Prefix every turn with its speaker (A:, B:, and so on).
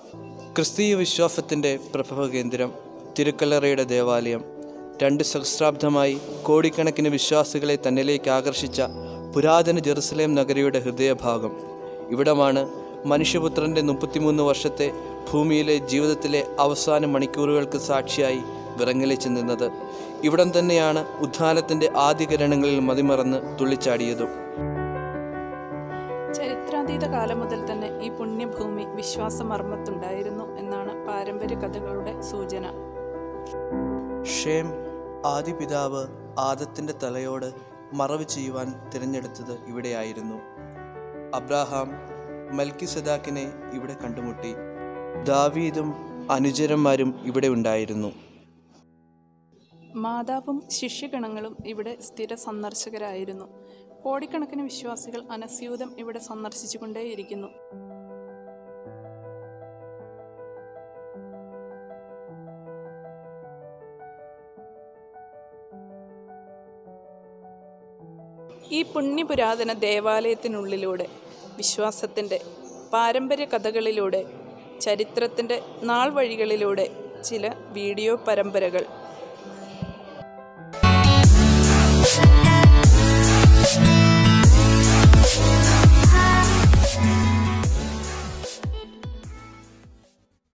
A: ക്രിസ്തീയ വിശ്വാസത്തിൻ്റെ പ്രഭവ കേന്ദ്രം തിരുക്കല്ലറയുടെ ദേവാലയം രണ്ട് സഹസ്രാബ്ദമായി കോടിക്കണക്കിന് വിശ്വാസികളെ തന്നിലേക്ക് ആകർഷിച്ച പുരാതന ജെറുസലേം നഗരിയുടെ ഹൃദയഭാഗം ഇവിടമാണ് മനുഷ്യപുത്രൻ്റെ മുപ്പത്തിമൂന്ന് വർഷത്തെ ഭൂമിയിലെ ജീവിതത്തിലെ അവസാന മണിക്കൂറുകൾക്ക് സാക്ഷിയായി വിറങ്ങലിച്ചു നിന്നത് ഇവിടം തന്നെയാണ് ഉദ്ധാനത്തിൻ്റെ ആദ്യകിരണങ്ങളിൽ മതിമറന്ന് തുള്ളിച്ചാടിയതും
B: ചരിത്രാതീത കാലം മുതൽ തന്നെ ഈ പുണ്യഭൂമി വിശ്വാസമർമ്മത്തുണ്ടായിരുന്നു എന്നാണ് പാരമ്പര്യ കഥകളുടെ സൂചന
A: ഷേം ആദിപിതാവ് ആദത്തിൻ്റെ തലയോട് മറവ് ചെയ്യുവാൻ തിരഞ്ഞെടുത്തത് ഇവിടെയായിരുന്നു അബ്രാഹാം മൽക്കിസദാക്കിനെ ഇവിടെ കണ്ടുമുട്ടി ദാവീദും അനുചരന്മാരും ഇവിടെ ഉണ്ടായിരുന്നു
B: മാതാവും ശിഷ്യഗണങ്ങളും ഇവിടെ സ്ഥിര സന്ദർശകരായിരുന്നു കോടിക്കണക്കിന് വിശ്വാസികൾ അനസ്യൂതം ഇവിടെ സന്ദർശിച്ചുകൊണ്ടേയിരിക്കുന്നു ഈ പുണ്യപുരാതന ദേവാലയത്തിനുള്ളിലൂടെ വിശ്വാസത്തിൻ്റെ പാരമ്പര്യ കഥകളിലൂടെ ചരിത്രത്തിൻ്റെ നാൾ വഴികളിലൂടെ ചില വീഡിയോ പരമ്പരകൾ